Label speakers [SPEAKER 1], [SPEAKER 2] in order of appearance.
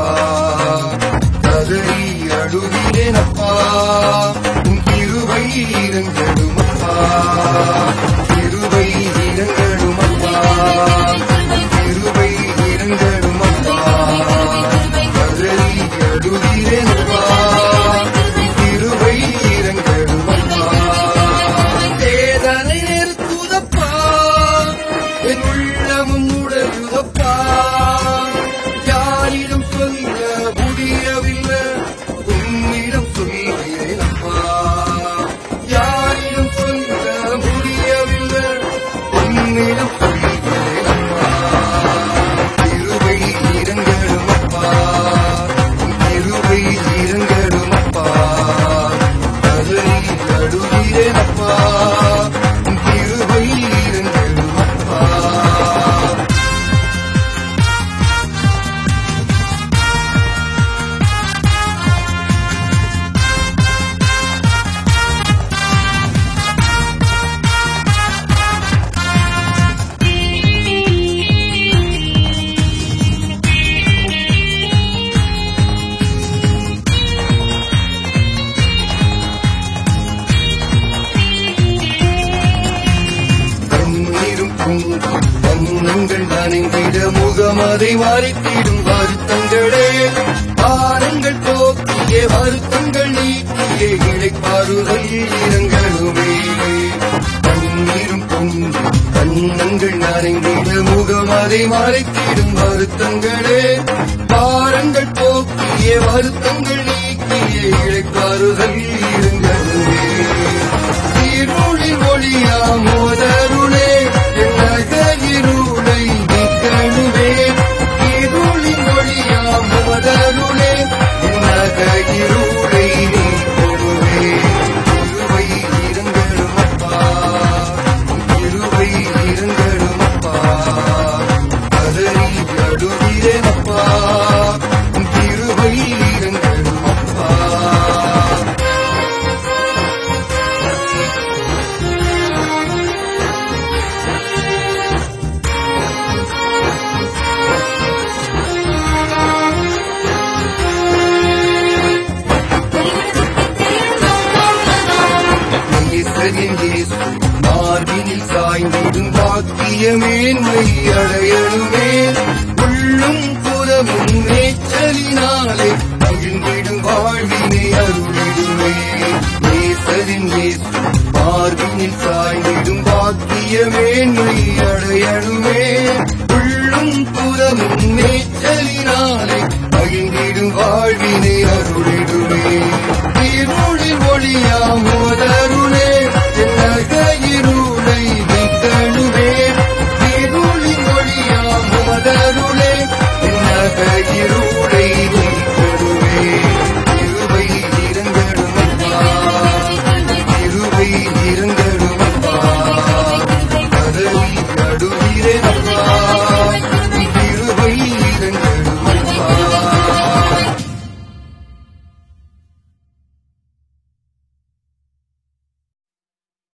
[SPEAKER 1] கதறி அழுகிறேனப்பா உன் கிருபை இரங்கடுமப்பா கிருபை இரங்கடுமப்பா கிருபை இரங்கடுமப்பா கதறி அழுகிறேனப்பா உன் கிருபை இரங்கடுமப்பா வேதனை நிறுத்துதப்பா என் உள்ளமும் உடலுதப்பா யாரிடம் சொல்ல முடியவில்லை உன்னிடம் சொல்கிறேனப்பா யாரிடம் சொல்ல முடியவில்லை உன்னிடம் சொல்கிறேனப்பா கிருபை இரங்கடுமப்பா கிருபை இரங்கடுமப்பா கதறி அழுகிறேனப்பா கிருபை இரங்கடுமப்பா கண்ணீரும் பொங்கும் வண்ணங்கள் நனைந்திட முகமதை மறைத்திடும் வருத்தங்களே பாரங்கள் போக்கிய வருத்தங்கள் நீக்கிய இழைப்பாறுதல் இரங்களுமே கண்ணீரும் பொங்கும் வண்ணங்கள் நனைந்திட முகமதை மறைத்திடும் வருத்தங்களே பாரங்கள் போக்கிய வருத்தங்கள் நீக்கிய இழைப்பாறுதல் இரங்களுமே இருளில் ஒளியா மோதருளே நகரிருளை நீக்கணுவே இருளின் ஒளியா மோதருளே நகரிருளை நீக்கணுவே இருவை இருங்களுமப்பா இருவை இருங்களுமப்பா கதறி அழுகிறேனப்பா திருவை இருங்களுமப்பா நேசரின் இயேசு மார்பினில் சாய்ந்திடும் பாக்கியமேன்மை அடையணுமே உள்ளும் புறமும் நேச்சலினாலே